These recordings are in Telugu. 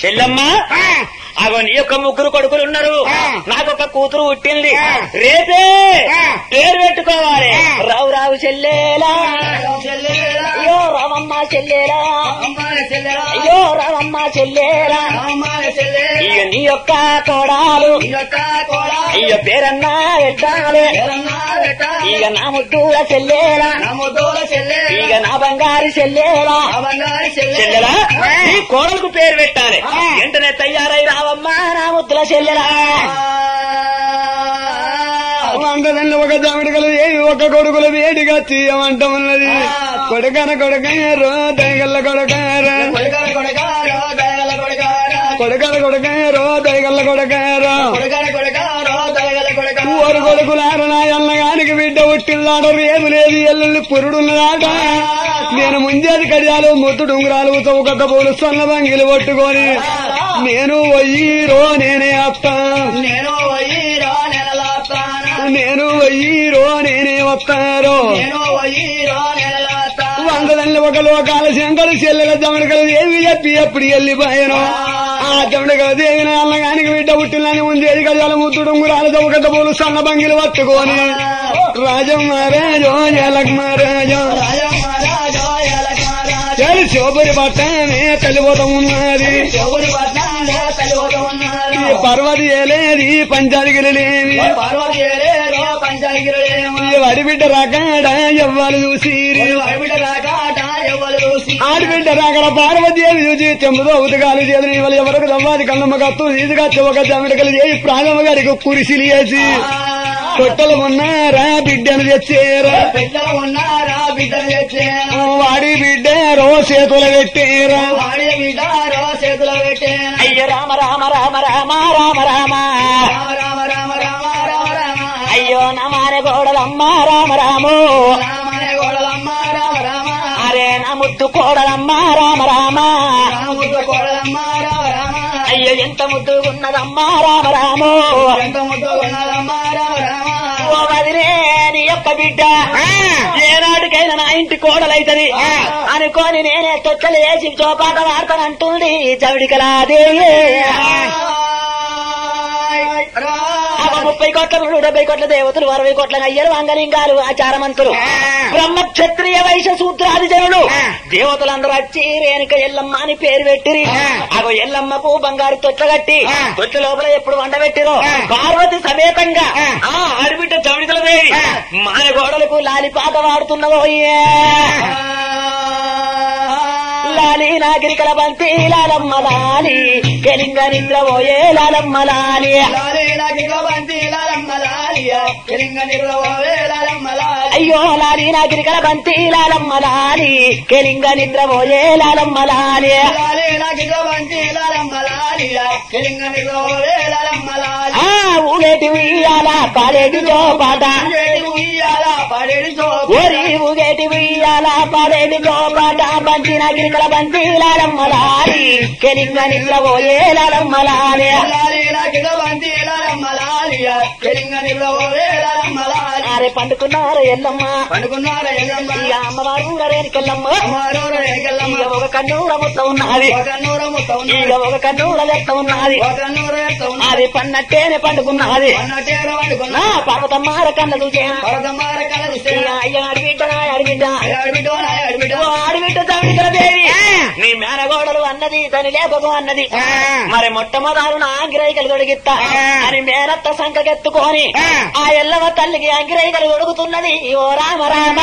చెల్లమ్మ అగో నీ యొక్క ముగ్గురు కొడుకులు ఉన్నారు నాకొక కూతురు పుట్టింది రేపే పేరు పెట్టుకోవాలి రావు రావు చెల్లేలా అయ్యో రావమ్మ చెల్లేలా అయ్యో రావమ్మ చెల్లేలా ఇక నీ యొక్క కోడాలు అయ్యో పేరన్నా పెట్టాలి ఇక నా ముద్దుల చెల్లేలా ఇక నా బంగారు చెల్లేలా చెల్లెలా ఈ కోడలకు పేరు పెట్టాలి వెంటనే తయారై రావమ్మా నా ముద్దుల చెల్లెలా వంటదండి ఒక జమిడికలు ఏవి ఒక కొడుకులు వేడిగా తీయమంటమున్నది కొడకన కొడకారు దయగల్ల కొడకారు కొడకన కొడకారు దయగల్ల కొడకారు ఊరు కొడుకులారు నా ఎల్లగానికి బిడ్డ పుట్టినలాడ రేపు లేదు ఎల్లుల్లి పురుడున్నదాట నేను ముంజేది కడియాలు ముద్దు డుంగురాలు చౌకత పూలు సన్న బంగిలు పట్టుకొని నేను వయ్యిరో నేనే అత్త నేను వయ్యిరా నెలలాస్తాను నేను వయ్యిరో నేనే వస్తారో నేను వయ్యిరా నెలలాస్తాను వందలంలో ఒక లోకాల శంకరు చెల్లెల జమడకలు ఏమి చెప్పి ఎప్పుడు వెళ్ళిపోయాను ఆ జమడకల దేవిన అల్లగానికి బిడ్డ పుట్టినని ఉంది ఏది కజాల ముద్దుడు ఉంగురాలు చౌకత పూలు సన్న బంగిలు పట్టుకొని రాజం మహారాజో జలక్ మహారాజో రాజమ్మ రాజా ఎలక రాజా చెలి శోభరి పట్టమే తల్లిపోతం ఉన్నది ఎవరి పట్నాలే తల్లివత ఉన్నది ఈ పర్వతి ఏలేది పంచాదిగిరి లేని పర్వతేరేరో పంచగిరేమో ఈ వడి బిడ్డ రాకాడ ఎవ్వరు చూసిరి బిడ్డ రాకాట ఎవరు చూసి ఆడబిడ్డ రాకడ పార్వతీదేవి చూసి చెంబుతో ఉతకాలు చేతులు ఇవ్వాలి ఎవరికి దవ్వాది కన్నమ్మ కత్తు తీసుగా ఒక జమిడకలు చేసి ప్రాణమ్మ గారికి కురిసిలి వేసి తొట్టలు ఉన్నారా బిడ్డను తెచ్చేరా బిడ్డలు ఉన్నారా బిడ్డలు తెచ్చేనా వాడి బిడ్డ రో చేతులు పెట్టేరా వాడి బిడ్డారో చేతులు పెట్టేనా అయ్యో రామ రామ రామ రామ రామ రామ రామ రామ రామ రామ రామ రామ అయ్యో నమానే గోడలమ్మ రామ రాము రామనే గోడలమ్మ రామ రామ అరే నా ముద్దు కోడలమ్మ రామ రామ రాముద్ద గోడలమ్మ రామ రామ అయ్యో ఎంత ముద్దు ఉన్నదమ్మ రామ రాము ఎంత ముద్ద ఉన్నదమ్మ రామ రామ ఓ వదిలే నీ యొక్క బిడ్డ ఏనాటికైనా నా ఇంటి కోడలైతది అనుకోని నేనే తొచ్చలు వేసి చోపాట వాడతానంటుంది చవిడికలాదేవి అవ ముప్పై కోట్ల నుండి డెబ్బై కోట్ల దేవతలు అరవై కోట్ల అయ్యలు అంగలింగాలు ఆచారమంతులు బ్రహ్మ క్షత్రియ వైశ్య సూత్రాది జనులు దేవతలందరూ వచ్చి రేణుక ఎల్లమ్మ అని పేరు పెట్టిరి అగో ఎల్లమ్మకు బంగారు తొట్ల కట్టి తొట్ల లోపల ఎప్పుడు వండబెట్టిరో పార్వతి సమేతంగా ఆ ఆడిబిడ్డ చవిడికల దేవి మాన గోడలకు లాలిపాట వాడుతున్నదో లాలి నాగరికల బంతి లాలమ్మ లాలి కెలింగ నిద్ర పోయే లాలమ్మ లాలి అయ్యో లాలి నాగరికల బంతి లాలమ్మ లాలి కెలింగ నిద్ర పోయే లాలమ్మ లాలి ఆ ఊగేటి ఉయ్యాల పాడేటి జోపాట ఓరి ఊగేటి ఉయ్యాల పాడేటి జోపాట బంతి నాగరికల బంతి లాలమ్మ లాలి కెలింగ నిద్ర పోయే లాలమ్మ లాలి అరే పండుకున్నారు ఎల్లమ్మ పండుకున్నారా ఎల్లమ్మ ఇక అమ్మవారు కూడా రేణుకెళ్ళమ్మ అమ్మారోర ఎల్లమ్మ ఇక ఒక కన్నూర మొత్తం ఉన్నది ఒక నూర మొత్తం ఇక ఒక కన్నూర లెక్క ఉన్నది ఒక నూర ఎత్త ఉన్నది అది పన్నట్టేనే పండుకున్నది అన్నట్టేర వండుకున్నా నా పర్వతమ్మార కళ్ళ చూసే పరదమ్మార కళ చూస్తే అయ్య అడిబిడ్డ నా అడిబిడ్డ అడిబిడ్డో నా అడిబిడ్డో ఓ ఆడిబిడ్డ తమిడికల దేవి నీ మేనగోడలు అన్నది తని లేపకు అన్నది మరి మొట్టమొదలు నా ఆంగిరైకలు తొడిగిత్తా అని మేనత్త సంకకెత్తుకొని ఆ ఎల్లవ తల్లికి అంగిరైకలు తొడుగుతున్నది ఓ రామ రామ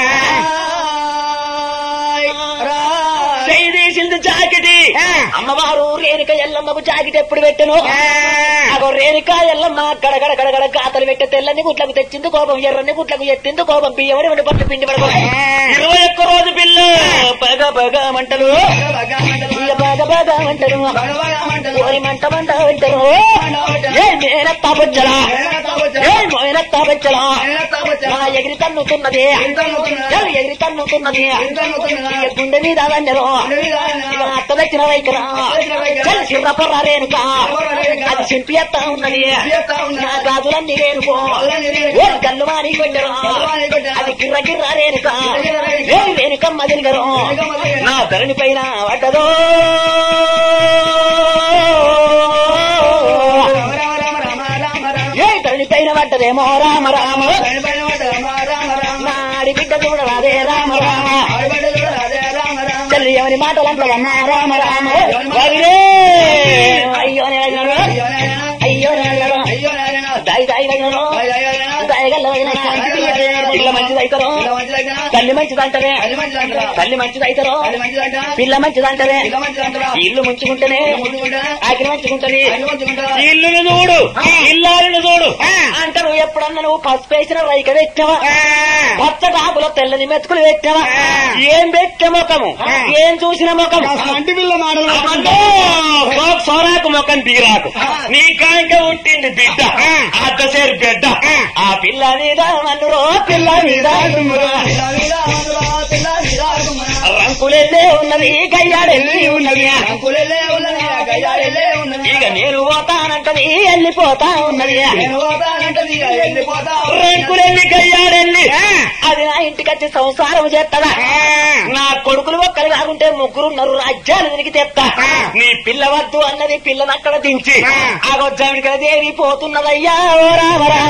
చేయి తీసింది జాకెటి అమ్మవారు రేణుక ఎల్లమ్మకు జాకెట్ ఎప్పుడు పెట్టను అగో రేణుక ఎల్లమ్మ గడగడ గడగడ గాతలు పెట్టే తెల్లని గుట్లకు తెచ్చింది కోపం ఎర్రని గుట్లకు ఎత్తింది కోపం బియ్యమని వండి పట్టు పిండి పడకో ఇరవై ఒక్క రోజు పిల్ల పగ పగ మంటలు ఇయ్య పగ పగ మంటలు ఓరి మంట మంట మంటలు ఏ మేనత్త బొచ్చలా ఏ మేనత్త బొచ్చలా నా ఎగిరి తన్నుతున్నది ఏ ఎగిరి తన్నుతున్నది ఇక గుండె మీద వండరు ఇక అత్త తెచ్చిన వైఖరా చల్ చిన్న పొర్ర రేణుక అది చింపి ఎత్తా ఉన్నది నా గాజులన్నీ రేణుకో ఓ గల్లు మాని కొట్టరు అది గిర్ర గిర్ర రేణుక ఏ రేణుకమ్మ తిరగరు నా ధరణి పైన పడ్డదో పడ్డదేమో రామ రామ పైన పైన పడ్డ రామ రామ రామ నాడి బిడ్డ చూడరాదే రామ రామ ఆడబడ్డ చూడ అదే రామ రామ చెల్లి ఎవరి మాటలంటవన్నా రామ రామ వదిలే అయ్యో నేను అయ్యో నాయనా అయ్యో నేను అయ్యో నాయనా దాయి దాయి నేను అయ్యో నాయనా దాయగల పిల్ల మంచిదైతారో ఇలా మంచిదంటా తల్లి మంచిదంటనే అది మంచిదంటరా తల్లి మంచిదైతారో అది మంచిదంటా పిల్ల మంచిదంటనే ఇలా మంచిదంటరా ఇల్లు ముంచుకుంటేనే ముందుకుంటారా ఆకిలి మంచుకుంటది అది మంచుకుంటారా ఇల్లును చూడు ఇల్లాలను చూడు అంటే నువ్వు ఎప్పుడన్నా నువ్వు పసుపు వేసిన రైక పెట్టావా పచ్చ టాపులో తెల్లని మెతుకులు పెట్టావా ఏం పెట్టే ముఖము ఏం చూసిన ముఖము అంటి పిల్ల మాటలు అబ్బో, కోక్ సోరాకు ముఖం తీరాకు నీ కాంక పుట్టింది బిడ్డ అద్దసేరు బిడ్డ ఆ పిల్ల మీద మన్నురో పిల్ల మీద దుమ్మురో. పిల్ల మీద ఆంధ్రా, పిల్ల మీద ఆడుకుమరా. రంకులెల్లే ఉన్నది గయ్యాడెల్లి ఉన్నది అంకులెల్లే ఉన్నది, ఆ గయ్యాలెల్లే ఉన్నది. ఇక నేను పోతానంటది వెళ్ళిపోతా ఉన్నది నేను పోతానంటది, ఇక వెళ్ళిపోతా. రంకులెల్లి గయ్యాడెల్లి అది నా ఇంటికి వచ్చి సంసారం చేస్తదా నా కొడుకులు ఒక్కరు కాకుంటే ముగ్గురున్నారు రాజ్యాలు తిరిగి తెస్తా నీ పిల్ల వద్దు అన్నది పిల్లని అక్కడ దించి ఆ గొజ్జామిడికి దేవి పోతున్నదయ్యా ఓ రామ రామ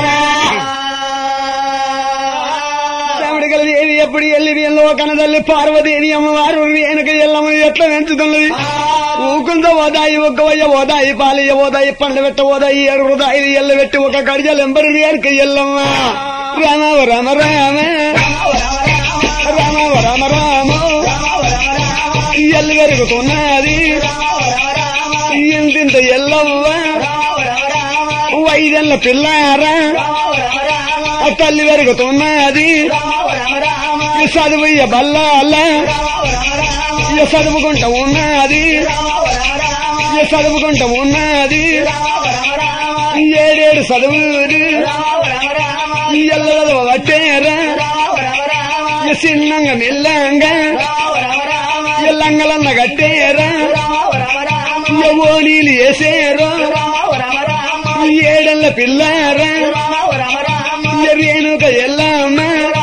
రాముడిగల దేవి ఎప్పుడు ఎల్లి వీళ్ళు కనదల్లి పార్వదేవి అమ్మవారు వెనక ఎల్లమ్మ ఎట్లా పెంచుతున్నది ఊకుంద ఓదాయి ఒక్క వయ్య ఓదాయి పాలయ్య ఓదాయి పండ్ల పెట్ట ఓదాయి ఏడు హృదాయి ఎల్ల పెట్టి ఒక కడిజలు ఎంబడి వేరుక ఎల్లమ్మ రామ రామ రామ రామ రామ రామ ఎల్లు పెరుగుతున్నది ఇంతింత ఎల్లవ్వ వైదెల్ల పిల్లారా ఆ తల్లి పెరుగుతున్నది ఈ చదువు బల్లాల ఇక చదువుకుంటా ఉన్నది ఇక చదువుకుంటా ఉన్నది ఏడేడు చదువులు ఎల్ల చదువు పట్టేరా ఇక చిన్నంగా మెల్లంగా ఇక లంగలన్న కట్టేరా ఇక ఓనీలు వేసేరు ఏడల్ల పిల్లారా ఇక రేణుక ఎల్లమ్మ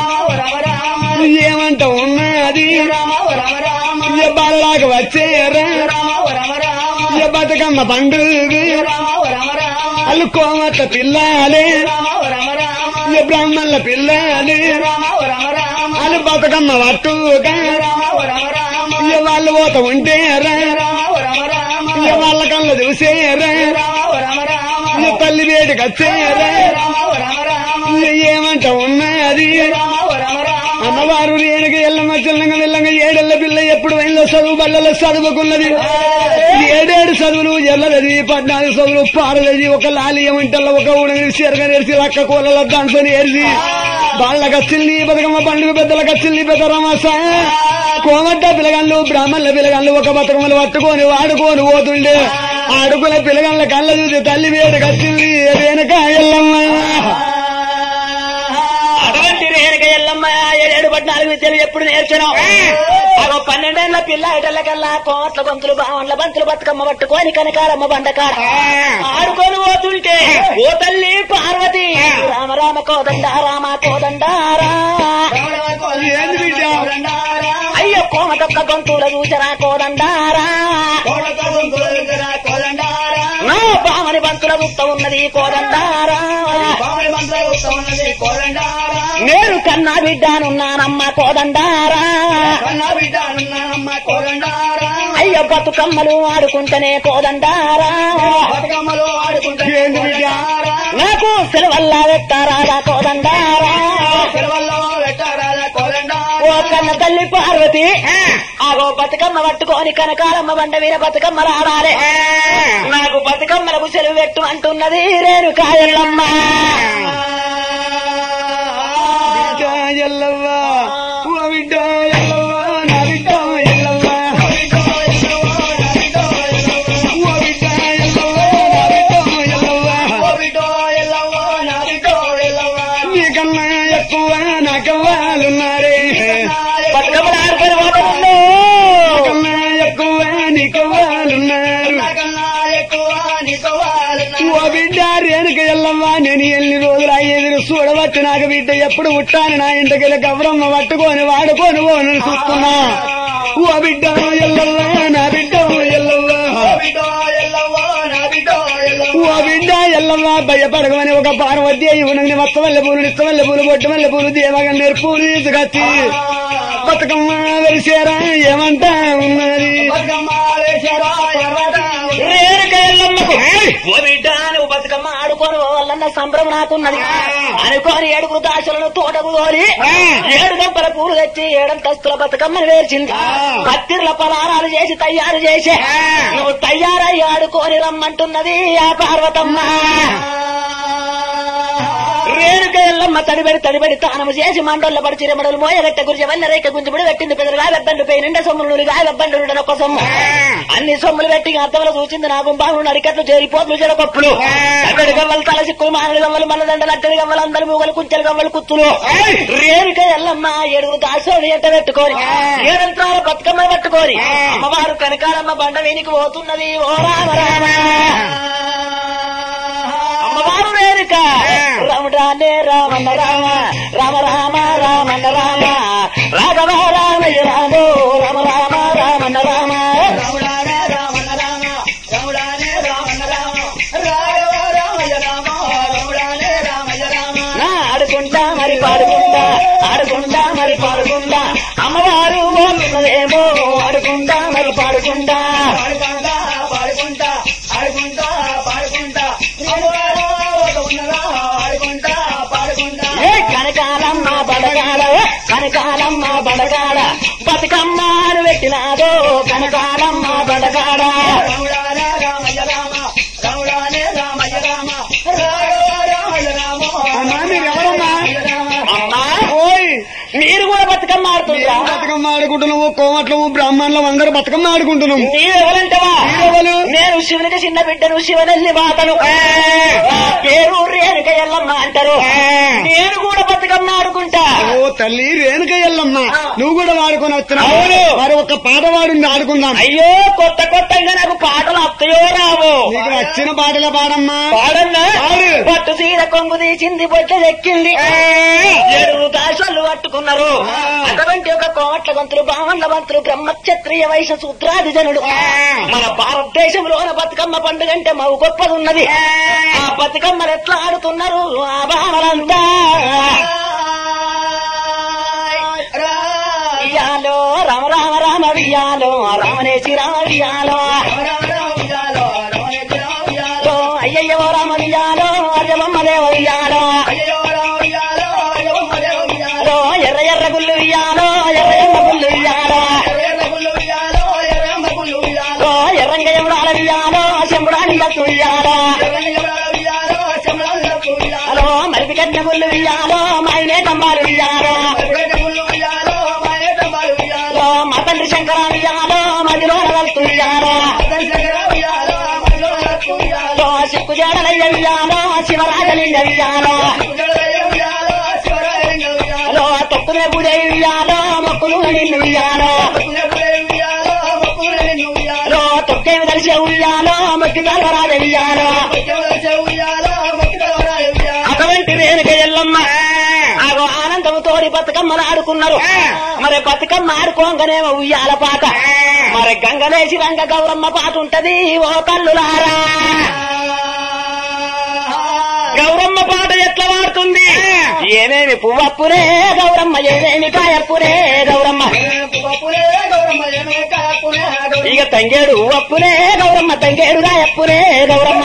ఏమంట ఉన్నది ఇక బల్లాక వచ్చేరా ఇక బతుకమ్మ పండుగ అల్లు కోమట్ల పిల్లాలే ఇక బ్రాహ్మణుల పిల్లాలే అల్లు బతుకమ్మ పట్టుగా ఇక వాళ్ళు పోత ఉంటేరా ఇక వాళ్ళ కళ్ళ చూసేరా ఇక తల్లి వేడికి వచ్చేరా ఇక ఏమంట ఉన్నది అమ్మవారు రేణుక ఎల్లమ్మ చిల్లంగా వెళ్ళంగా ఏడెళ్ళ పిల్ల ఎప్పుడు వెళ్ళో చదువు బల్లలో చదువుకున్నది ఏడేడు చదువులు ఎల్లది పద్నాలుగు చదువులు పారదది ఒక లాలి ఏమంటల్ల ఒక ఉడని చెరగ నేర్చి లక్క కూలలో దాంట్లో నేర్చి వాళ్ళ కచ్చిల్ని బతుకమ్మ పండుగ పెద్దల కచ్చిల్ని పెద్ద రమాస కోమట్ట పిలగన్లు బ్రాహ్మణుల పిలగన్లు ఒక బతుకమ్మలు పట్టుకొని వాడుకొని పోతుండే ఆడుకునే పిలగన్ల కళ్ళ చూసి తల్లి వేడు కచ్చింది వెనక ఎల్లమ్మ అటువంటి రేణుక ఎల్లమ్మ ఏడేడు పద్నాలుగు విద్యలు ఎప్పుడు నేర్చను అగో పన్నెండేళ్ల పిల్ల ఇటల్లకల్లా కోట్ల బంతులు బావన్ల బంతులు బతుకమ్మ పట్టుకొని కనకారమ్మ బండకాడ ఆడుకొని పోతుంటే ఓ తల్లి పార్వతి రామ రామ కోదండ రామ కోదండారా ఏంది బిడ్డ? అయ్యో కోమతొక్క గొంతుల చూచరా కోదండారా నా బామని బంతుల గుత్త ఉన్నది కోదండారా నేను కన్నా బిడ్డానున్నానమ్మ కోదండారా అయ్య బతుకమ్మలు ఆడుకుంటేనే కోదండారా ఏంది బిడ్డ? నాకు సెలవల్లా వెత్తారా కోదండారా ఓ కన్న తల్లి పార్వతి ఆగో బతుకమ్మ పట్టుకొని కనకాలమ్మ బండ మీద బతుకమ్మ రాడాలే నాకు బతుకమ్మలకు సెలవు పెట్టు అంటున్నది రేణు కాయల్లమ్మ బిడ్డ ఎల్లవ్వ ఓ బిడ్డ ఎల్లవ్వ నా బిడ్డ ఎల్లవ్వ ఓ బిడ్డ ఎల్లవ్వ నా బిడ్డ ఎల్లవ్వ నీకన్నా ఎక్కువ నాకెవ్వాలున్నారే బతుకమ్మలు ఆడుకొని పోతున్నా నీకన్నా ఎక్కువ నీకెవ్వాలున్నారు ఓ బిడ్డ రేణుక ఎల్లమ్మ నేను ఎన్ని రోజులు ఎదురు చూడబట్టి నాకు బిడ్డ ఎప్పుడు పుట్టాను నా ఇంటికి గౌరమ్మ పట్టుకొని వాడుకొని పోను చూస్తున్నా ఓ బిడ్డ ఎల్లవ్వ నా బిడ్డ ఎల్లవ్వ ఎల్లవ్వ నా బిడ్డ ఎల్లవ్వ ఓ బిడ్డ ఎల్లమ్మ భయపడకమని ఒక పార్వతి ఇవ్వనండి మత్తవల్ల పూలు నిత్తవల్ల పూలు బొట్టవల్ల పూలు దేవగన్నేరు పూలు తీసుకొచ్చి బతుకమ్మ వెలిసేరా ఏమంటా ఉన్నది బతుకమ్మాలేశారా ఎర్రట రేణుక ఎల్లమ్మకు ఓ బిడ్డ నువ్వు బతుకమ్మ ఆడుకోని వాళ్ళన్న సంబరం నాకున్నది అనుకోని ఏడుగురు దాసులను తోటకు తోలి ఏడు గంపల పూలు తెచ్చి ఏడంతస్తుల బతుకమ్మని వేర్చింది పత్తిర్ల పలారాలు చేసి తయారు చేసి నువ్వు తయారై ఆడుకోని రమ్మంటున్నది ఆ పార్వతమ్మ రేణుక ఎల్లమ్మ తడిబడి తడిబడి తానము చేసి మండోళ్ళ పడి చిరమడలు మోయగట్ట గురించి వల్ల రేఖ గుంజుబడి పెట్టింది పెదరుగా వెబ్బండు పోయి నిండా సొమ్ములు గా వెబ్బండు ఒక సొమ్ము అన్ని సొమ్ములు పెట్టి అర్థంలో చూసింది నాకు బాగు నడికట్లు చేరిపోతులు చెడపప్పులు అక్కడి గవ్వలు తల సిక్కులు మానడి గవ్వలు మల్లదండలు అక్కడి గవ్వలు అందరు మూగలు కుంచెలు గవ్వలు కుత్తులు రేణుక ఎల్లమ్మ ఏడుగురు దాసోని ఎంట పెట్టుకొని ఏడంత్రాల బతుకమ్మ పట్టుకొని అమ్మవారు కనకాలమ్మ బండ వెనికి పోతున్నది ఓ రామ రామ అమ్మవారు వేరుక రాముడానే రామన్న రామ రామ రామ రామన్న రామ రాఘవ రామయ్య రామో రామ రామ రామన్న రామ రాముడానే రామన్న రామ రాముడానే రామన్న రామ రాఘవ రామయ్య రామ రాముడానే రామయ్య రామ నా ఆడుకుంటా మరి పాడుకుంటా ఆడుకుంటా మరి పాడుకుంటా అమ్మవారు పోతున్నదేమో ఆడుకుంటా మరి పాడుకుంటా పాడుకుంటా పాడుకుంటా ఆడుకుంటా పాడుకుంటా అమ్మవారు ఒక ఉన్నదా ఆడుకుంటా పాడుకుంటా ఏ కనకాలమ్మ బడగాల కనకాలమ్మ బడగాల బతుకమ్మను పెట్టినాదో కనకాలమ్మ బడగాడ రాముడానే రామయ్య రామ రాముడానే రామయ్య రామ రాఘవ రామయ్య రామ అమ్మా మీరెవరమ్మా అమ్మా ఓయ్ మీరు కూడా బతుకమ్మ ఆడుతుండ్రా బతుకమ్మ ఆడుకుంటున్నాము కోమట్లము బ్రాహ్మణులు అందరూ బతుకమ్మ ఆడుకుంటున్నాం మీరు ఎవరంటవా మీరెవరు? నేను శివునికి చిన్న బిడ్డను శివనల్లి మాతను నా పేరు రేణుక ఎల్లమ్మ అంటారు నేను కూడా బతుకమ్మ ఆడుకుంటా ఓ తల్లి రేణుక ఎల్లమ్మ ఆ. నువ్వు కూడా వాడుకొని వస్తున్నావు అవును. మరి ఒక పాట వాడుంది ఆడుకుందాం అయ్యో కొత్త కొత్తగా నాకు పాటలు అత్తయో రావు నీకు నచ్చిన పాటలే పాడమ్మా పాడన్నా పాడు. పట్టు సీర కొంగు తీసింది బొట్ట ఎక్కింది ఏడుగురు దాసలు పట్టుకున్నారు అటువంటి ఒక కోమట్ల గంతులు బామన్ల మంత్రులు బ్రహ్మక్షత్రియ వైశ్య సూత్రాది జనుడు మన భారతదేశంలోన బతుకమ్మ పండుగ అంటే మవు గొప్పది ఉన్నది ఆ బతుకమ్మలు ఎట్లా ఆడుతున్నారు ఆ బామలంతా వియాలో రామ రామ రామ వియాలో రామనేసి రామ వియాలో ఓ అయ్యయ్యో రామ వియాలో అజబమ్మ దేవ వియాలో ఓ ఎర్ర ఎర్ర గుళ్ళు వియాలో ఎర్ర ఎర్ర గుళ్ళు వియాలో ఓ ఎర్రంగయ్యం రాల వియాలో శంబుడాని దత్తు వియాలో హలో మరిపి కట్న గుళ్ళు వియాలో మైనే కంబాలు వియాలో ఓ మా తండ్రి శంకర వియాలో మదిలో దత్తు వియాలో ఓ సిక్కు జాడలయ్య వియాలో శివరాజలింగ వియాలో హలో తొక్కునే పూజ వియాలో మొక్కులు నిన్ను వియాలో హలో తొక్కేమి కలిసి ఉయ్యాలో మొక్కి రాజ వియాలో అటువంటి రేణుక ఎల్లమ్మ ఆగో ఆనందము తోడి బతుకమ్మలు ఆడుకున్నారు మరి బతుకమ్మ ఆడుకోగానే ఉయ్యాల పాట మరి గంగలేసి రంగ గౌరమ్మ పాట ఉంటది ఓ తల్లులారా గౌరమ్మ పాట ఎట్లా వాడుతుంది ఏమేమి పువ్వప్పునే గౌరమ్మ ఏమేమి కాయప్పునే గౌరమ్మ ఇక తంగేడు అప్పునే గౌరమ్మ తంగేడు రాయప్పునే గౌరమ్మ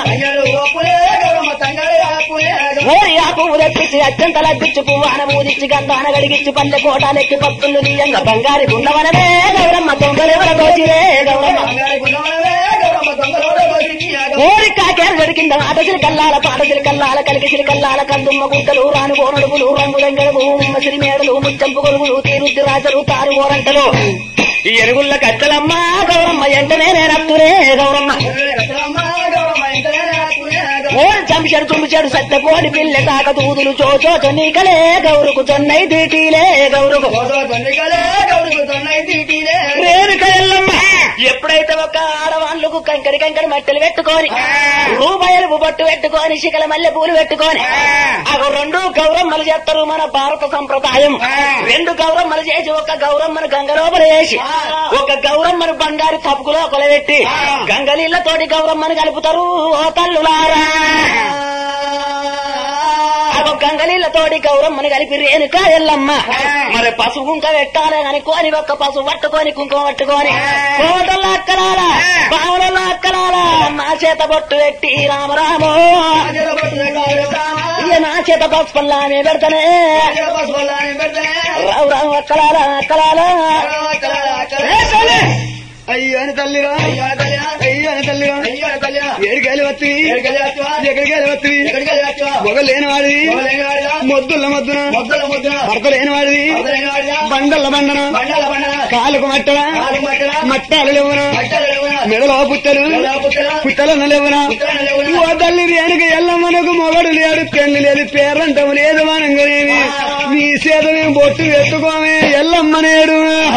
ఓరి ఆ పువ్వు తెప్పించి అత్యంత లగ్గిచ్చి పువ్వు అనబూదిచ్చి గంధాన గడిగిచ్చి పల్లె కోటాలెక్కి పత్తులు నీయంగా బంగారి గుండవనమే గౌరమ్మ దొంగలెవర దోచిరే గౌరమ్మ ఓరి కాకేరు దొరికింద ఆటసిరి కల్లాల పాటసిరి కల్లాల కలిగిసిరి కల్లాల కందుమ్మ గుంటలు రాను కోనడుగులు రంగు దంగడుగు ఉమ్మసిరి మేడలు ముచ్చంపు గొలుగులు తీరుద్ది రాజలు తారు ఓరంటలు ఈ ఎరుగుళ్ళ కట్టెలమ్మ గౌరమ్మ ఎంటనే నేనత్తురే గౌరమ్మ ఓడి చంపిచాడు చుంపిచాడు సత్యపోడి పిల్ల కాక దూదులు చోచో నీకలే గౌరుకు చొన్నై దీటీలే గౌరుకు రేణుక ఎల్లమ్మ ఎప్పుడైతే ఒక ఆడవాళ్ళకు కంకరి కంకరి మట్టెలు పెట్టుకొని రూపాయలు బొట్టు పెట్టుకొని శిఖల మల్లె పూలు పెట్టుకొని అగో రెండు గౌరమ్మలు చేస్తారు మన భారత సంప్రదాయం రెండు గౌరమ్మలు చేసి ఒక గౌరమ్మను గంగ లోపల వేసి ఒక గౌరమ్మను బంగారు తప్పుకులో కొలబెట్టి గంగలీళ్లతోటి గౌరమ్మను కలుపుతారు ఓ తల్లులారా అగో గంగలీళ్లతోటి గౌరమ్మని కలిపి రేణుక ఎల్లమ్మ మరి పసుపు కుంక పెట్టాలి అని కోని ఒక్క పసుపు పట్టుకొని కుంకుమ పట్టుకొని కోటల్లో అక్కలాల బావులలో అక్కలాల నా చేత బొట్టు పెట్టి రామరామో ఇక నా చేత పసుపల్లానే పెడతానే రావు రావు అక్కలాల అక్కలాల అయ్యో అని తల్లిరా అయ్యో అని తల్లిరా ఏడికాయలు వచ్చి ఎక్కడికాయలు వచ్చి మొగ లేనివాడివి మొద్దుల మొద్దున భర్త లేనివాడివి బండల బండన కాలుకు మట్టడ మట్టాలు లేవునా మెడలో పుట్టలు పుట్టలను లేవునా ఓ తల్లి రేణుక ఎల్లమ్మనకు మొగడు లేడు పెళ్లి లేదు పేరంటం లేదు మనంగనేవి నీ చేత మేము బొట్టు ఎత్తుకోమే ఎల్లమ్మనేడు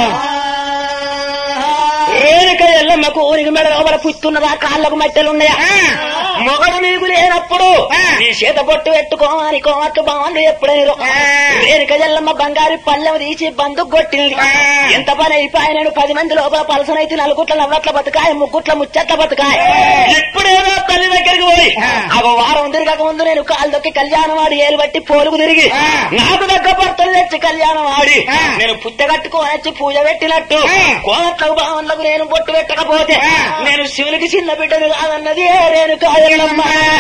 రేణుక ఎల్లమ్మకు ఊరికి మెడ లోపల పుచ్చున్నదా కాళ్ళకు మట్టెలున్నాయా మొగడు నీకు లేనప్పుడు నీ చేత బొట్టు పెట్టుకోమని కోమట్టు బాగుండు ఎప్పుడైనా రేణుక ఎల్లమ్మ బంగారు పల్లెం తీసి బందుకు కొట్టింది ఎంత పని అయిపోయినాడు పది మంది లోపల పలసనైతే నలుగుట్ల నవ్వట్ల బతుకాయ ముగ్గుట్ల ముచ్చట్ల బతుకాయ ఇప్పుడేదో తల్లి దగ్గరికి పోయి అగో వారం తిరగక ముందు నేను కాలు దొక్కి కళ్యాణం ఆడి ఏలు బట్టి పోలుకు తిరిగి నాకు దగ్గర భర్తలు తెచ్చి కళ్యాణం ఆడి నేను పుట్టగట్టుకొని వచ్చి పూజ పెట్టినట్టు కోమట్లకు భావనలకు నేను బొట్టు పెట్టకపోతే నేను శివునికి చిన్న బిడ్డను కాదన్నది ఏ రేణుక ఎల్లమ్మ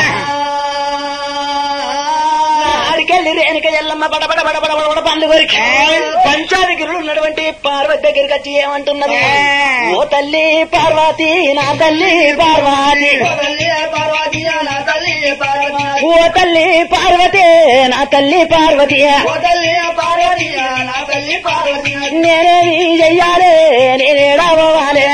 ఆడికెళ్ళి రేణుక ఎల్లమ్మ బడబడ బడబడ బడబడ పండు కొరికి పంచాదిగిరులు ఉన్నటువంటి పార్వతి దగ్గరికి వచ్చి ఏమంటున్నది ఓ తల్లి పార్వతి నా తల్లి పార్వతి ఓ తల్లి పార్వతి నా తల్లి పార్వతి నేనేమి చెయ్యాలి నేనేడావాలి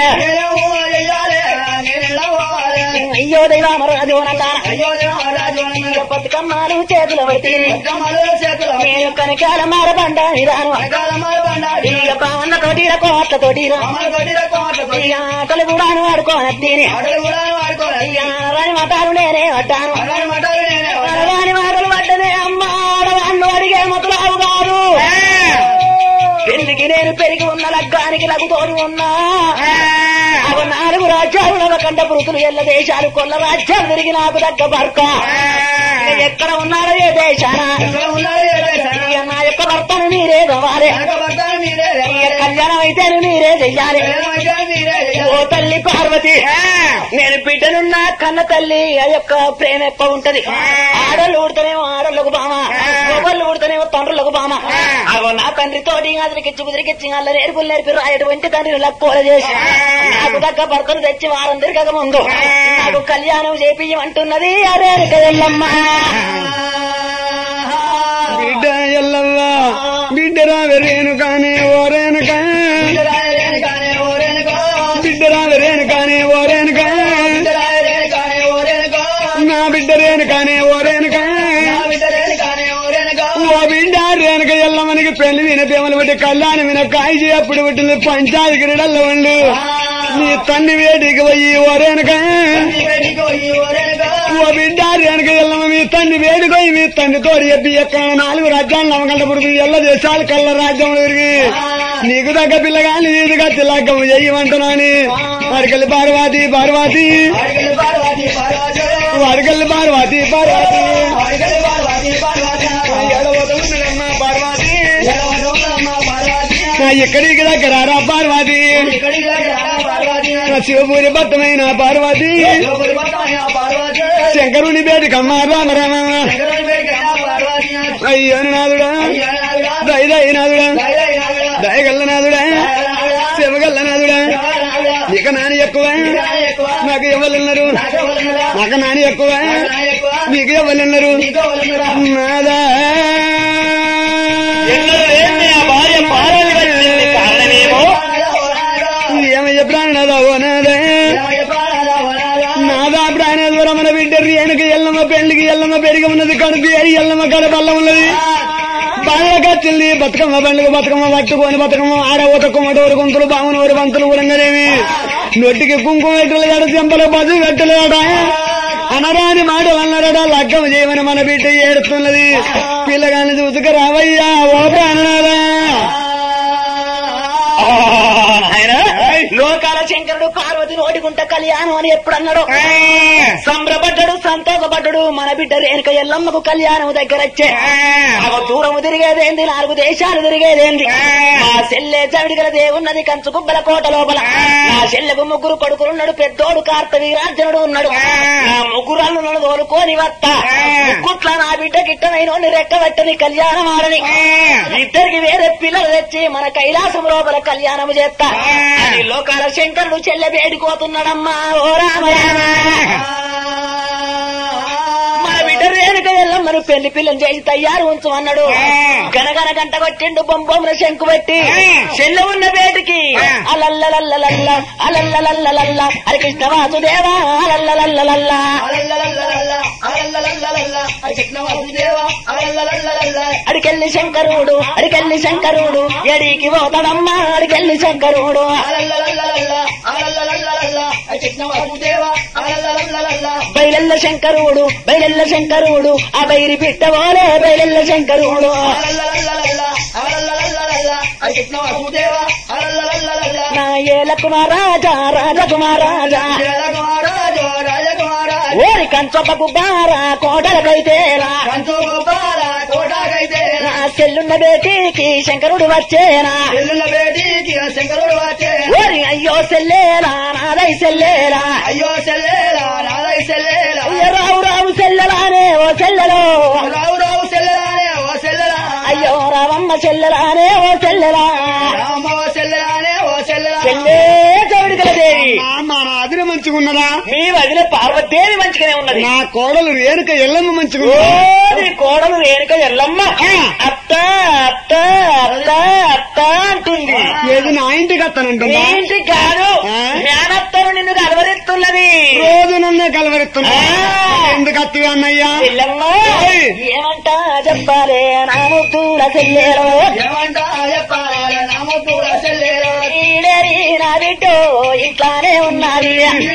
అయ్యో దైవామరాజు నందాన బతుకమ్మాలు చేతులు పడితే నేను కనకాల మార బండ రాను ఇక బావన్న తోటి కోట్ల తోటి ఇక ఆటలు కూడా ఆడుకోన తిని ఇక రాని మాటలు నేనే పడ్డాను రాని మాటలు పడ్డనే అమ్మ ఆడవాళ్ళు అడిగే మొదలావు కాదు పెళ్లికి నేను పెరిగి ఉన్న లగ్గానికి లగు తోడు ఉన్నా అవి నాలుగు రాజ్యాలు నవకండ పురుతులు ఎల్ల దేశాలు కొల్ల రాజ్యాలు తిరిగి నాకు దగ్గ భర్త ఇక ఎక్కడ ఉన్నారో ఏ దేశాన ఇక నా యొక్క భర్తను మీరే కావాలి ఇక కళ్యాణం అయితే మీరే చెయ్యాలి ఓ తల్లి పార్వతి నేను బిడ్డనున్న కన్న తల్లి ఆ యొక్క ప్రేమ ఎక్కువ ఉంటది ఆడళ్ళు ఊడితేనేమో ఆడళ్ళకు బామ మొగళ్ళు ఊడితేనేమో తండ్రులకు బామ అగో నా తండ్రి తోటి అతనికిచ్చి కుదిరికిచ్చి అల్ల నేర్పులు నేర్పి రాయటువంటి తండ్రిని లక్కువ చేసి నాకు దగ్గర భర్తను తెచ్చి వారం తిరగక ముందు నాకు కళ్యాణం చేపియమంటున్నది అరే ఎల్లమ్మ బిడ్డ ఎల్లవ్వ బిడ్డ రావరేను కానీ ఓరేను బిడ్డ రావరేను కానీ ఓరేను నా బిడ్డ రేను కానీ ఓరేను ఓ బిడ్డ రేణుక ఎల్లమ్మనికి పెళ్లి విన ప్రేమలు బట్టి కళ్యాణం విన కాయి అప్పుడు పుట్టింది పంచాయతీ క్రీడల్లో ఉండు నీ తండ్రి వేడికి పోయి ఓరేనుక ఓ బిడ్డ రేణుక ఎల్లమ్మ మీ తండ్రి వేడుకోయి మీ తండ్రి తోడు చెప్పి ఎక్కడ నాలుగు రాజ్యాలు నమ్మకంట పుడుతుంది ఎల్ల దేశాలు కళ్ళ రాజ్యం తిరిగి నీకు తగ్గ పిల్లగాని నీదిగా తిలగ్గము చెయ్యమంటున్నాని అరకల్లి పార్వతి పార్వతి అరకల్లి పార్వతి పార్వతి ఎడబోతున్నదమ్మా పార్వతి నా ఎక్కడికి దగ్గర రా పార్వతి నా శివపూరి భక్తమైన పార్వతి శంకరుని బేటికమ్మ రామ రామ అయ్యను నాదుడా దయ దయ నాదుడా దయగల్ల నాదుడా శివగల్ల నాదుడా ఇక నాని ఎక్కువ నాకు ఎవరున్నారు నాకు నాని ఎక్కువ నీకు ఎవరున్నారు నాదా ఏమయ్య ప్రాణదా ఓ నాదా నాదా ప్రాణేశ్వర మన బిడ్డ రేణుక ఎల్లమ్మ పెళ్లికి ఎల్లమ్మ పెరిగి ఉన్నది కడుపు ఏరి ఎల్లమ్మ కడ బల్ల ఉన్నది బాగా కచ్చింది బతుకమ్మ పండుగ బతుకమ్మ పట్టుకొని బతుకమ్మ ఆడ ఒక కుమ్మటోరు గుంతులు బాగునోరు బంతులు ఉరంగనేమి నొట్టికి కుంకుమ పెట్టలేడు చెంపల బజు పెట్టలేడా అనరాని మాటలు అన్నారట లగ్గం చేయమని మన బిడ్డ ఏడుతున్నది పిల్లగాని చూసుకు రావయ్యా ఓ ప్రాణనారా ఆయన లోకాల శంకరుడు పార్వతి నోటికుంట కళ్యాణం అని ఎప్పుడు అన్నాడు సంబరపడ్డాడు సంతోషపడ్డాడు మన బిడ్డ రేణుక ఎల్లమ్మకు కళ్యాణం దగ్గర వచ్చే అవ దూరము తిరిగేదేంది నాలుగు దేశాలు తిరిగేదేంది మా చెల్లె చవిడిగల దేవున్నది కంచు కుబ్బల కోట లోపల నా చెల్లెకు ముగ్గురు కొడుకులున్నాడు పెద్దోడు కార్తవీరార్జునుడు ఉన్నాడు నా ముగ్గురు అల్లులను తోలుకొని వత్త ముగ్గుట్ల నా బిడ్డ గిట్టనైన రెక్కబెట్టని కళ్యాణం ఆడని ఇద్దరికి వేరే పిల్లలు తెచ్చి మన కైలాసం లోపల కళ్యాణం చేస్తా అని లోకాల శంకరుడు చెల్లె వేడుకోతున్నాడమ్మా ఓ రామ రామ మన బిడ్డ రేణుక ఎల్లమ్మను పెళ్లి పిల్లని చేసి తయారు ఉంచు అన్నాడు గనగన గంట కొట్టిండు బొంబొమ్మను శంకు పెట్టి చెల్లె ఉన్న బేటికి అలల్లలల్లలల్ల అలల్లలల్లలల్ల హరి కృష్ణ వాసుదేవా అలల్లలల్లలల్ల అడికెళ్ళి శంకరుడు అడికెళ్ళి శంకరుడు ఎడికి పోతాడమ్మా అడికెళ్ళి శంకరుడు బయలెల్ల శంకరుడు బయలెల్ల శంకరుడు ఆ బైరి పిట్టవోలే బయలెల్ల శంకరుడు నా ఏల కుమారాజా రాజకుమారాజా ఓరి కంచొప్పకు బారా కోటలకైతేరా నా చెల్లున్న బేటీకి శంకరుడు వచ్చేనా శంకరుడు వచ్చే ఓరి అయ్యో సెల్లేరా నాదై సెల్లేరా అయ్యో సెల్లేరా నాదై సెల్లేరా అయ్యో రావు రావు సెల్లలానే ఓ సెల్లలో రావు రావు సెల్లరానే ఓ సెల్లరా అయ్యో రావమ్మ చెల్లెలానే ఓ చెల్లెలా రామ ఓ సెల్లరానే ఓ సెల్లరా చెల్లే చవిడికల దేవి మా రాజుని మంచుకున్నదా మీ వదిన పార్వతీదేవి మంచిగానే ఉన్నది నా కోడలు రేణుక ఎల్లమ్మ ఓ మంచుకున్నదా నీ కోడలు రేణుక ఎల్లమ్మ అత్త అత్త అత్త అత్త అంటుంది ఏది నా ఇంటికి నీ వస్తానంటుందా ఇంటికి కాదు ఆ? జ్ఞానత్తను నిన్ను కలవరిస్తున్నది రోజు నన్నే కలవరిస్తున్నా ఆ. ఎందుకు అత్తి అన్నయ్యా ఎల్లమ్మ ఓయ్. ఏమంటా చెప్పాలే నా ముద్దుల చెల్లెలో ఏమంటా చెప్పాలి నామ కూడా సెల్లేరా ఈడేరి నా బిడ్డో ఇంట్లానే ఉన్నది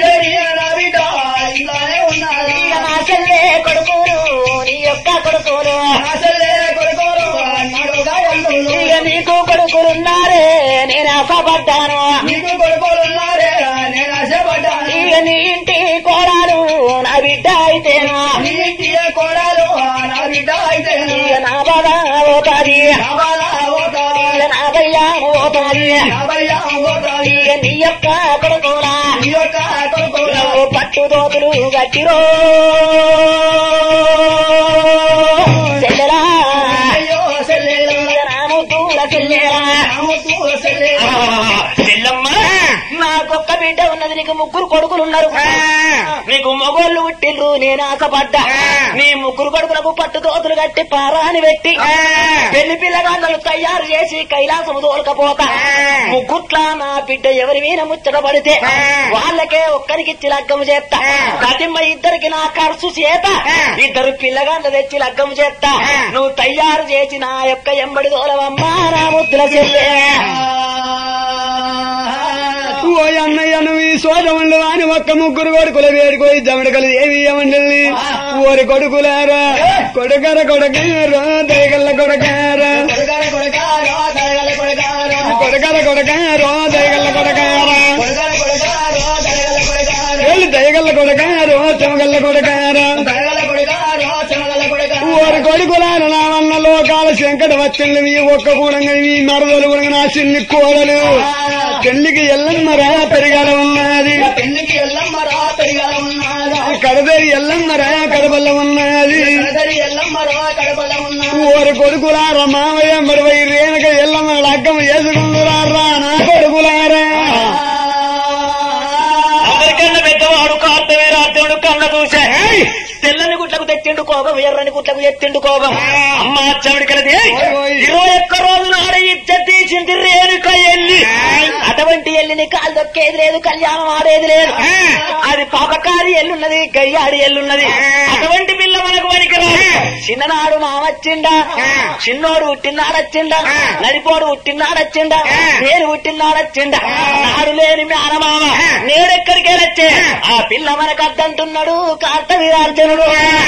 ఇలానే ఉన్నారా ఇక నా చెల్లె కొడుకును నీ యొక్క కొడుకును నా సెల్లే కొడుకోరు నడుగా ఎల్లుళ్ళు. ఇక నీకు కొడుకులున్నారే నేను ఆశపడ్డాను నీకు కొడుకోలున్నారే నేను ఆశపడ్డాను ఇక నీ ఇంటి కోరాలు నా బిడ్డ అయితేను నీ ఇంటి కోడలు నా బిడ్డ అయితే ఇక నా బాధ పోతాది కావాలా పోతాయి ఇక నా భయ్యా పోతాది కాబయ్యా పోతాయి ఇక నీ యొక్క కొడుకులా నీ యొక్క కొడుకోలు నువ్వు పట్టు దోతులు గట్టిరో చెల్లెలా అయ్యో సెల్లేరా ఇక నా ముద్దుల చెల్లెలా నామకు సెల్లేరా చెల్లమ్మ నాకొక్క బిడ్డ ఉన్నది నీకు ముగ్గురు కొడుకులున్నారు నీకు మొగోళ్ళు పుట్టిండ్రు నేను ఆశపడ్డా నీ ముగ్గురు కొడుకులకు పట్టు దోతులు కట్టి పారాని పెట్టి పెళ్లి పిల్లగాళ్ళను తయారు చేసి కైలాసము తోలకపోతా ముగ్గుట్ల నా బిడ్డ ఎవరి మీద ముచ్చట పడితే వాళ్ళకే ఒక్కరికిచ్చి లగ్గము చేస్తా ప్రతిమ్మ ఇద్దరికి నా ఖర్చు చేత ఇద్దరు పిల్లగాళ్ళు తెచ్చి లగ్గము చేస్తా నువ్వు తయారు చేసి నా యొక్క ఎంబడి తోలవమ్మా నా ముద్దుల చెల్లె ఓ అన్నయ్య నువ్వు ఈ సోదములు అని ఒక్క ముగ్గురు కొడుకుల వేడుకోయి జమడకలు ఏవి ఏమండి ఓరి కొడుకులారా కొడుకర కొడకారా దయగల్ల కొడకారా కొడుకార కొడుకారా దయగల కొడుకారా కొడకర కొడకారా దయగల్ల కొడకారా కొడుకార కొడుకారా దయగల కొడుకారా ఏళ్ళు దయగల్ల కొడకారా చెమగల్ల కొడకారా దయగల కొడుకారా చెమగల కొడుకారా ఓరి కొడుకులారా నా వల్ల లోకాల శంకట వచ్చింది మీ ఒక్క కూడంగా మీ మరదలు కూడా నా చిన్ని కోడలు పెళ్లికి ఎల్లమ్మరా పెరిగాల ఉన్నది పెళ్లికి ఎల్లమ్మ రా పెరిగల ఉన్నారా కడదేరి ఎల్లమ్మరా కడబల్ల ఉన్నది కడదరి ఎల్లమ్మ రా కడపల ఉన్నారా ఓరి కొడుకులారా మామయ్య మరవై రేణుక ఎల్లమ్మ లగ్గం చేసుకుంటున్నారా నా కొడుకులారా అందరికన్నా పెద్దవాడు కార్తవీరార్జునుడు కన్న చూసే తెల్లని గుట్లకు తెచ్చిండు కోపం ఎర్రని గుట్లకు ఎత్తిండు కోపం అమ్మ చవిడికలది ఇరవై ఒక్క రోజు నాడు ఇచ్చ తీసింది రేణుక ఎల్లి అటువంటి ఎల్లిని కాలు దొక్కేది లేదు కళ్యాణం ఆడేది లేదు అది పాపకారి ఎల్లున్నది గయ్యాడి ఎల్లున్నది అటువంటి పిల్ల మనకు వనికి ఎందుకు చిన్ననాడు మామచ్చిండా చిన్నోడు పుట్టినాడొచ్చిండా నడిపోడు పుట్టినాడొచ్చిండా నేను పుట్టినాడొచ్చిండా నాడు లేని మేనమామ నేడెక్కడికి వెళ్ళొచ్చే ఆ పిల్ల మనకు అద్దంటున్నాడు కార్త వీరార్జునుడు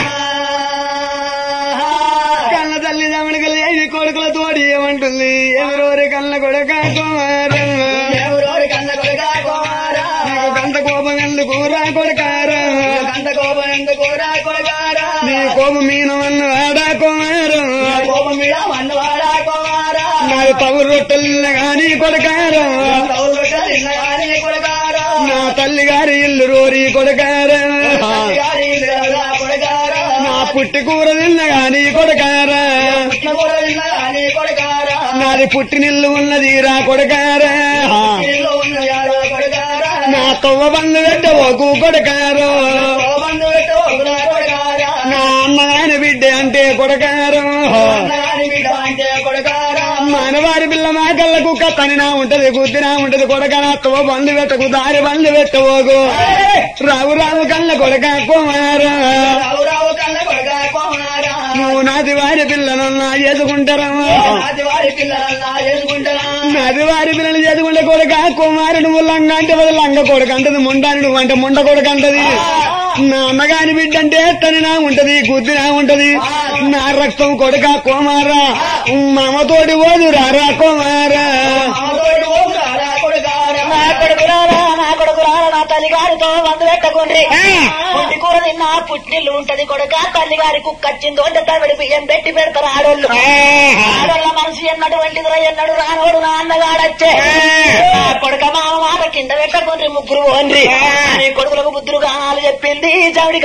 కన్న తల్లి దమడికలు ఏది కొడుకుల తోడి ఏమంటుంది ఎవరోరి కన్న కొడుక కుమారం ఎవరోరి కన్న కొడుకా కుమారా నీకు కంత కోపం ఎందుకు రా కొడుకారా కంద కోపం ఎందుకు రా కొడుకారా నీ కోపం మీనమన్న వాడా కుమారం కోపం మీద మన్నవాడా కుమారా నాకు తగు రొట్టెలు గాని కొడుకారా కౌలు తిన్నగాని కొడుకారా నా తల్లి గారి ఇల్లు రోరి కొడుకారా గారి కొడుకారా నా పుట్టి కూర తిన్న గాని కొడుకారా పుట్టిన కూడా తిన్నగాని కొడుకారా నాది పుట్టినిల్లు ఉన్నది రా కొడుకారా ఇల్లు ఉన్న యాడా కొడుకారా నా తొవ్వ బంధు పెట్టవకు కొడుకారు కోపందు పెట్టు ఒకరా కొడుకారా నా అన్నగాని బిడ్డ అంటే కొడుకారు అన్నగాని బిడ్డ అంటే కొడుకారా మనవారి పిల్ల మా కళ్ళకు కత్తనినా ఉంటది గుద్దినా ఉంటది కొడక నా తొవ్వ బంధు పెట్టకు దారి బంధు పెట్టవోకు రావు రావు కళ్ళ కొడక కుమారు రావు రావు కన్న కొడుకా కుమారా నువ్వు నాది వారి పిల్లలన్నా చేసుకుంటారా అది వారి పిల్లలన్నా చేసుకుంటారా నాది వారి పిల్లలు చేసుకుంటే కొడుక కుమారు నువ్వు లంగ అంటే అది లంగ కొడుకు అంటది ముండాని నువ్వు అంటే ముండ కొడుకు అంటది నా అమ్మగాని బిడ్డ అంటే తనినా ఉంటది గుద్దినా ఉంటది నా రక్తం కొడుక కుమారా మామతోటి పోదు రారా కుమారా మామతోడు ఓకురారా కొడుకారా నా కొడుకురారా నా కొడుకురారా నా తల్లి గారితో వంద పెట్టకుండ్రి పుట్టి కూర తిన్నా పుట్టిల్లు ఉంటది కొడుక తల్లి గారి కుక్కచ్చిందో అంటే తమిడి బియ్యం పెట్టి పెడతారు ఆడోళ్ళు ఆడోళ్ళ మనసు ఎన్నటువంటిది రా ఎన్నడు రానోడు నా అన్నగాడచ్చే నా కొడుక మామ మాట కింద పెట్టకుండ్రి ముగ్గురు ఓన్రి అని కొడుకులకు బుద్ధులు కానాలు చెప్పింది చవిడి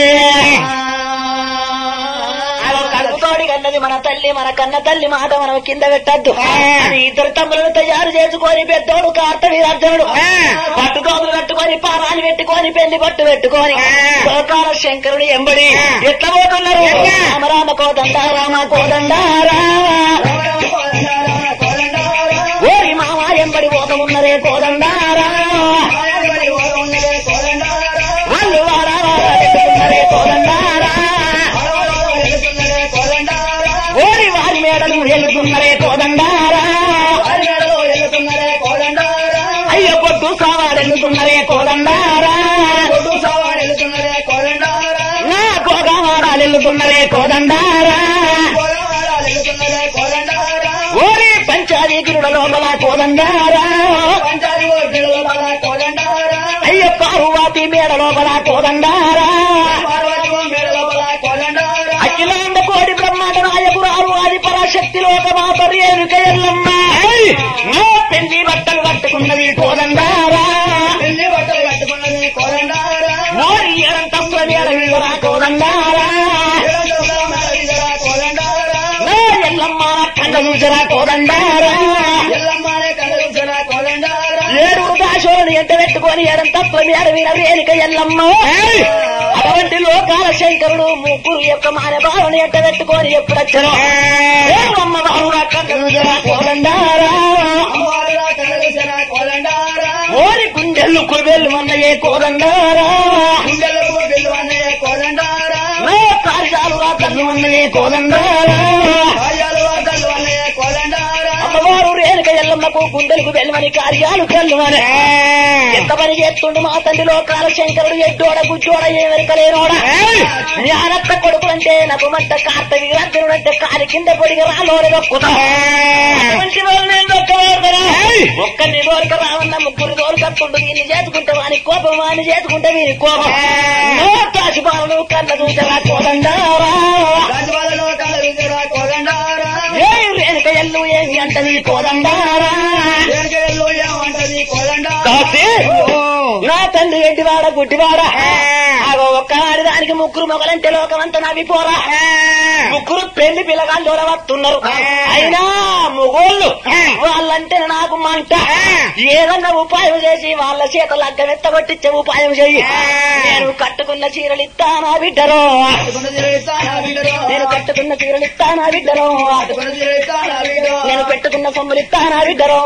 కడుపుతోడి కన్నది మన తల్లి మన కన్న తల్లి మాట మనం కింద పెట్టద్దు అని ఇద్దరు తమ్ములను తయారు చేసుకొని పెద్దోడు కార్తవీరార్జునుడు పట్టుకోములు కట్టుకొని పారాలు పెట్టుకొని పెళ్లి పట్టు పెట్టుకొని గోపాల శంకరుడు ఎంబడి ఎట్లా పోతున్నారు రామ రామ కోదండ రామ కోదండారా ఓరి మామ ఎంబడి పోత ఉన్నరే కోదండారా వాళ్ళు వారా వారా పెట్టుకున్నరే కోదండారా ఓరి వారి మేడలు వెళ్తున్నరే కోదండారా అయ్య పొట్టు సావాడెళ్తున్నరే కోదండారా నా కోగవాడాలెళ్తున్నరే కోదండారా ఓరి పంచాదీకురుడ లోపల కోదండారా అయ్య పార్వతి మేడ లోపల కోదండారా అఖిలాండ కోడి బ్రహ్మాండ నాయకురాలు ఆది పరాశక్తి లోక మాతరి ఎరుక ఎల్లమ్మ నా పెళ్లి బట్టలు కట్టుకున్నది కోదండారా ఓరి ఏడంతమ్మ మేడ విలువరా కోదండారా నా ఎల్లమ్మ కండ చూసరా కోదండారా ఏడు దాశోని ఎంట పెట్టుకొని ఏడం తప్ప మేడ వీర వేలిక ఎల్లమ్మ అటువంటి లోకాల శంకరుడు ముగ్గురు యొక్క మాన భావన ఎంట పెట్టుకొని ఎప్పుడు వచ్చారు అమ్మ బాబురా కండ చూసరా కోదండారా ఓరి గుండెలు కుబెల్లు అన్నయ్యే కోదండారా నా కార్యాలుగా తల్లి అన్నయ్యే కోదండారా అమ్మవారు రేణుక ఎల్లమ్మకు గుండెలకు వెళ్ళమని కార్యాలు కల్లుమని ఎంత పని చేస్తుండు మా తండ్రి లోకాల శంకరుడు ఎడ్డోడ గుడ్డోడ ఏమెరకలేనోడ జ్ఞానత్త కొడుకులంటే నపమంట కార్తవి అర్జునుడు అంటే కాలి కింద పొడిగి రాలోని దొక్కుతా అటువంటి వాళ్ళు నేను దొక్కలేరురా. ఒక్కరిని దోరక రావన్న ముగ్గురు దోరకత్తుండు వీళ్ళు చేసుకుంటే వాని కోపం వాని చేసుకుంటే వీని కోపం నో కాశిపాలను కళ్ళ చూసారా కోదండారా ఏ రేణుక ఎల్లు ఏమి అంటది కోదండారా కాసి నా తండ్రి ఎడ్డివాడ గుడ్డివాడ ఆగో ఒక్క దానికి ముగ్గురు మొగలంటే లోకమంతా నవ్విపోరా ముగ్గురు పెళ్లి పిల్లగాళ్ళు వస్తున్నారు అయినా మొగోళ్ళు వాళ్ళంటే నాకు మంట ఏదన్నా ఉపాయం చేసి వాళ్ళ చేత లగ్గం ఎత్తగొట్టించే ఉపాయం చెయ్యి నేను కట్టుకున్న చీరలు ఇస్తానా బిడ్డరో నేను కట్టుకున్న చీరలు ఇస్తానా బిడ్డరో నేను పెట్టుకున్న సొమ్ములు ఇస్తానా బిడ్డరో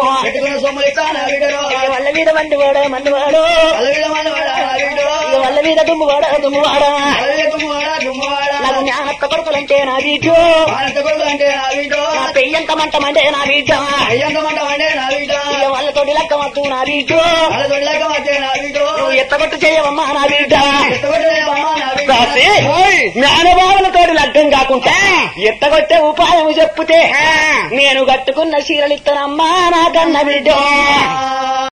వాళ్ళ మీద మంది వాడు మంది వాడు వాళ్ళ మీద దుమ్ము వాడ దుమ్ము వాడా నా నాకు జ్ఞానత్త కొడుకులంటే నా బిడ్డో భారత కొడుకు అంటే నా బిడ్డ నా పెయ్యంత మంటమంటే నా బిడ్డ అయ్యంతమంట అంటే నా బిడ్డ ఇక వాళ్ళతోటి లెక్కమత్తు నా బిడ్డో వాళ్ళ దొడ్లక వచ్చే నా బిడ్డ నువ్వు ఎత్తగొట్టు చేయవమ్మా నా బిడ్డ ఎత్తగొట్టే అమ్మ నా బిడ్డ రాసి జ్ఞానభావనతోటి లగ్గం కాకుండా ఎత్తగొట్టే ఉపాయం చెప్పుతే నేను కట్టుకున్న చీరలు ఇస్తానమ్మా నా కన్న బిడ్డ